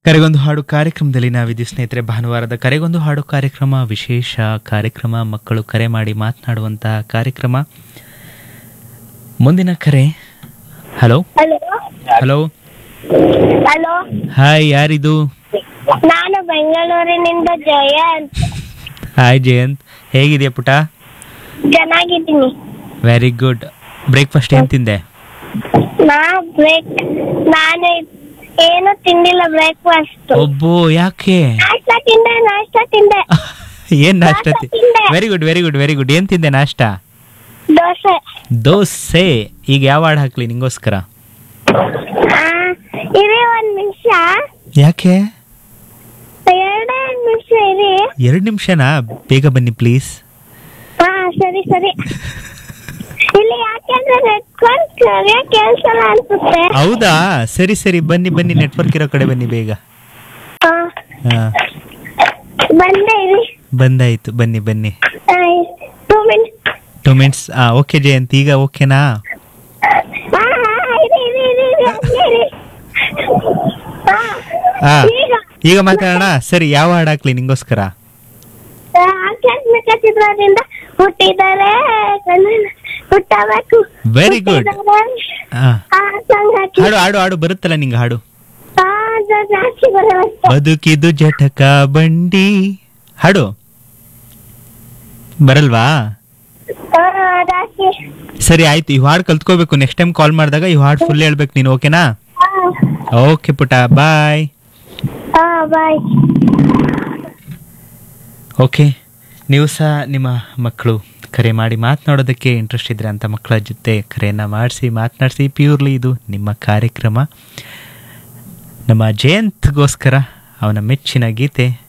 ಕರೆಗೊಂದು ಹಾಡು ಕಾರ್ಯಕ್ರಮದಲ್ಲಿ ನಾವಿದ್ದೀವಿ ಸ್ನೇಹಿತರೆ ಭಾನುವಾರದ ಕರೆಗೊಂದು ಹಾಡು ಕಾರ್ಯಕ್ರಮ ವಿಶೇಷ ಕಾರ್ಯಕ್ರಮ ಮಕ್ಕಳು ಕರೆ ಮಾಡಿ ಮಾತನಾಡುವಂತಹ ಕಾರ್ಯಕ್ರಮ ಮುಂದಿನ ಕರೆ hello hello hello hello hi ಯಾರಿದು ನಾನು ಬೆಂಗಳೂರಿನಿಂದ ಜಯಂತ್ ಹಾಯ್ ಜಯಂತ್ ಹೇಗಿದೆಯಾ ಪುಟ ಚೆನ್ನಾಗಿದ್ದೀನಿ ವೆರಿ ಗುಡ್ ಬ್ರೇಕ್ಫಾಸ್ಟ್ ಏನು ತಿಂದೆ ನಾ ಬ್ರೇಕ್ ನಾನು ಏನು ತಿಂದಿಲ್ಲ ಬ್ರೇಕ್ಫಾಸ್ಟ್ ಒಬ್ಬೋ ಯಾಕೆ ನಾಷ್ಟ ತಿಂದೆ ನಾಷ್ಟ ತಿಂದೆ ಏನ್ ನಾಷ್ಟ ನಾಷ್ಟ ತಿಂದೆ. Very good very good very good ಏನ್ ತಿಂದೆ ನಾಷ್ಟ ದೋಸೆ ದೋಸೆ ಈಗ ಯಾವ ಹಾಡು ಹಾಕ್ಲಿ ನಿಂಗೋಸ್ಕರ ಆ, ಇರಿ ಒಂದ್ ನಿಮಿಷ ಯಾಕೆ ಎರಡೇ ನಿಮಿಷ ಇರಿ ಎರಡು ನಿಮಿಷನಾ ಬೇಗ ಬನ್ನಿ ಪ್ಲೀಸ್ ಹಾ ಸರಿ ಸರಿ ಇಲ್ಲಿ ಯಾಕೆಂದ್ರೆ ನೆಟ್ವರ್ಕ್ ಸರಿಯಾಗಿ ಕೇಳಿಸಲ್ಲ ಅನ್ಸುತ್ತೆ ಹೌದಾ ಸರಿ ಸರಿ ಬನ್ನಿ ಬನ್ನಿ ನೆಟ್ವರ್ಕ್ ಇರೋ ಕಡೆ ಬನ್ನಿ ಬೇಗ ಹಾ, ಹಾ ಬಂದೆ ಇರಿ ಬಂದಾಯ್ತು ಬನ್ನಿ ಬನ್ನಿ two minutes two minutes okay Jayanth ಈಗ ಓಕೆನಾ ಹಾ ಹಾ ಇರಿ ಇರಿ ಇರಿ ಇರಿ ಹಂಗೆ ಇರಿ ಹಾ ಹಾ ಈಗ ಈಗ ಮಾತಾಡೋಣ ಸರಿ ಯಾವ ಹಾಡು ಹಾಕ್ಲಿ ನಿಂಗೋಸ್ಕರ ಆಧ್ಯಾತ್ಮಿಕ ಚಿತ್ರದಿಂದ ಹುಟ್ಟಿದರೆ ಕನ್ನಡ ಹುಟ್ಟಬೇಕು Very good. ಹುಟ್ಟಿದರೆ ಹಾ ಆ ಸಾಂಗ್ ಹಾಕಿ ಹಾಡು ಹಾಡು ಹಾಡು ಬರುತ್ತಲ್ಲ ನಿಂಗೆ ಹಾಡು ಆ ಜ- ಜಾಸ್ತಿ ಬರವಷ್ಟು ಬದುಕಿದು ಜಟಕ ಬಂಡಿ ಹಾಡು ಬರಲ್ವಾ ಆ, ಜಾಸ್ತಿ ಸರಿ ಆಯ್ತು ಈ ಹಾಡು ಕಲ್ತ್ಕೋಬೇಕು ನೆಕ್ಸ್ಟ್ ಟೈಮ್ ಕಾಲ್ ಮಾಡಿದಾಗ ಈ ಹಾಡು ಫುಲ್ ಹೇಳ್ಬೇಕು ನೀನು ಓಕೆನಾ ಆ, ಓಕೆ ಪುಟ ಬಾಯ್ ಆ ಬಾಯ್ ಓಕೆ ನೀವು ಸಹ ನಿಮ್ಮ ಮಕ್ಕಳು ಕರೆ ಮಾಡಿ ಮಾತನಾಡೋದಕ್ಕೆ ಇಂಟ್ರೆಸ್ಟ್ ಇದ್ರೆ ಅಂತ ಮಕ್ಕಳ ಜೊತೆ ಕರೆಯನ್ನು ಮಾಡಿಸಿ ಮಾತನಾಡಿಸಿ ಪ್ಯೂರ್ಲಿ ಇದು ನಿಮ್ಮ ಕಾರ್ಯಕ್ರಮ ನಮ್ಮ ಜಯಂತ್ಗೋಸ್ಕರ ಅವನ ಮೆಚ್ಚಿನ ಗೀತೆ